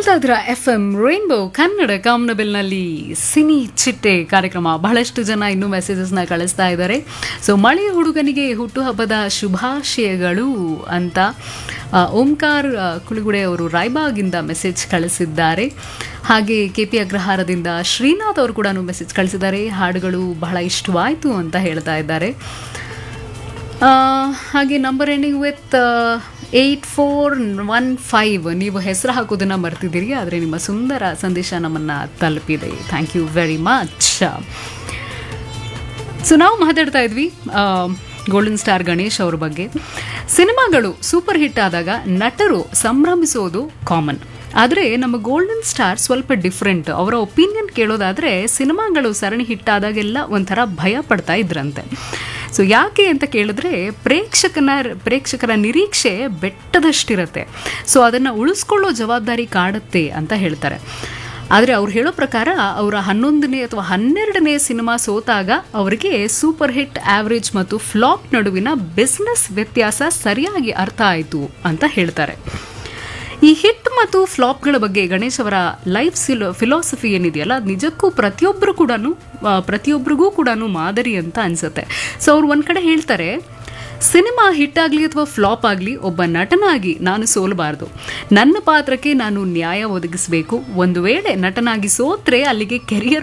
ಕೇಳಿಸ್ತಾ ಇದ್ರ F M rainbow Kannada ಕಾಮನಬಿಲ್ನಲ್ಲಿ ಸಿನಿ ಚಿಟ್ಟೆ ಕಾರ್ಯಕ್ರಮ ಬಹಳಷ್ಟು ಜನ ಇನ್ನೂ ಮೆಸೇಜಸ್ನ ಕಳಿಸ್ತಾ ಇದ್ದಾರೆ ಸೊ ಮಳೆಯ ಹುಡುಗನಿಗೆ ಹುಟ್ಟುಹಬ್ಬದ ಶುಭಾಶಯಗಳು ಅಂತ ಆ, ಓಂಕಾರ್ ಆ, ಕುಳಿಗುಡೆ ಅವರು ರಾಯ್ಬಾಗಿಂದ ಮೆಸೇಜ್ ಕಳಿಸಿದ್ದಾರೆ ಹಾಗೆ ಕೆ ಪಿ ಅಗ್ರಹಾರದಿಂದ ಶ್ರೀನಾಥ್ ಅವರು ಕೂಡ ಮೆಸೇಜ್ ಕಳಿಸಿದ್ದಾರೆ ಹಾಡುಗಳು ಬಹಳ ಇಷ್ಟವಾಯಿತು ಅಂತ ಹೇಳ್ತಾ ಇದ್ದಾರೆ ಆ, ಹಾಗೆ number ending with eight four one five ನೀವು ಹೆಸರು ಹಾಕೋದನ್ನು ಮರ್ತಿದ್ದೀರಿ ಆದರೆ ನಿಮ್ಮ ಸುಂದರ ಸಂದೇಶ ನಮ್ಮನ್ನು ತಲುಪಿದೆ thank you very much so ನಾವು ಮಾತಾಡ್ತಾ ಇದ್ವಿ ಗೋಲ್ಡನ್ ಸ್ಟಾರ್ ಗಣೇಶ್ ಅವ್ರ ಬಗ್ಗೆ ಸಿನಿಮಾಗಳು ಸೂಪರ್ ಹಿಟ್ ಆದಾಗ ನಟರು ಸಂಭ್ರಮಿಸೋದು ಕಾಮನ್ ಆದರೆ ನಮ್ಮ ಗೋಲ್ಡನ್ ಸ್ಟಾರ್ ಸ್ವಲ್ಪ ಡಿಫ್ರೆಂಟ್ ಅವರ ಒಪಿನಿಯನ್ ಕೇಳೋದಾದರೆ ಸಿನಿಮಾಗಳು ಸರಣಿ ಹಿಟ್ ಆದಾಗೆಲ್ಲ ಒಂಥರ ಭಯ ಪಡ್ತಾ ಇದ್ರಂತೆ ಸೊ ಯಾಕೆ ಅಂತ ಕೇಳಿದ್ರೆ ಪ್ರೇಕ್ಷಕನ ಪ್ರೇಕ್ಷಕರ ನಿರೀಕ್ಷೆ ಬೆಟ್ಟದಷ್ಟಿರತ್ತೆ ಸೊ ಅದನ್ನು ಉಳಿಸ್ಕೊಳ್ಳೋ ಜವಾಬ್ದಾರಿ ಕಾಡುತ್ತೆ ಅಂತ ಹೇಳ್ತಾರೆ ಆದರೆ ಅವ್ರು ಹೇಳೋ ಪ್ರಕಾರ ಅವರ ಹನ್ನೊಂದನೇ ಅಥವಾ ಹನ್ನೆರಡನೇ ಸಿನಿಮಾ ಸೋತಾಗ ಅವರಿಗೆ ಸೂಪರ್ ಹಿಟ್ ಆವ್ರೇಜ್ ಮತ್ತು ಫ್ಲಾಪ್ ನಡುವಿನ ಬಿಸ್ನೆಸ್ ವ್ಯತ್ಯಾಸ ಸರಿಯಾಗಿ ಅರ್ಥ ಆಯಿತು ಅಂತ ಹೇಳ್ತಾರೆ ಈ ಹಿಟ್ ಮತ್ತು ಫ್ಲಾಪ್ಗಳ ಬಗ್ಗೆ ಗಣೇಶ್ ಅವರ ಲೈಫ್ ಸಿಲೋ ಫಿಲಾಸಫಿ ಏನಿದೆಯಲ್ಲ ಅದು ನಿಜಕ್ಕೂ ಪ್ರತಿಯೊಬ್ಬರು ಕೂಡ ಪ್ರತಿಯೊಬ್ಬರಿಗೂ ಕೂಡ ಮಾದರಿ ಅಂತ ಅನ್ಸುತ್ತೆ ಸೊ ಅವ್ರು ಒಂದು ಕಡೆ ಹೇಳ್ತಾರೆ ಸಿನಿಮಾ ಹಿಟ್ ಆಗಲಿ ಅಥವಾ ಫ್ಲಾಪ್ ಆಗಲಿ ಒಬ್ಬ ನಟನಾಗಿ ನಾನು ಸೋಲಬಾರ್ದು ನನ್ನ ಪಾತ್ರಕ್ಕೆ ನಾನು ನ್ಯಾಯ ಒದಗಿಸಬೇಕು ಒಂದು ವೇಳೆ ನಟನಾಗಿ ಸೋತ್ರೆ ಅಲ್ಲಿಗೆ ಕೆರಿಯರ್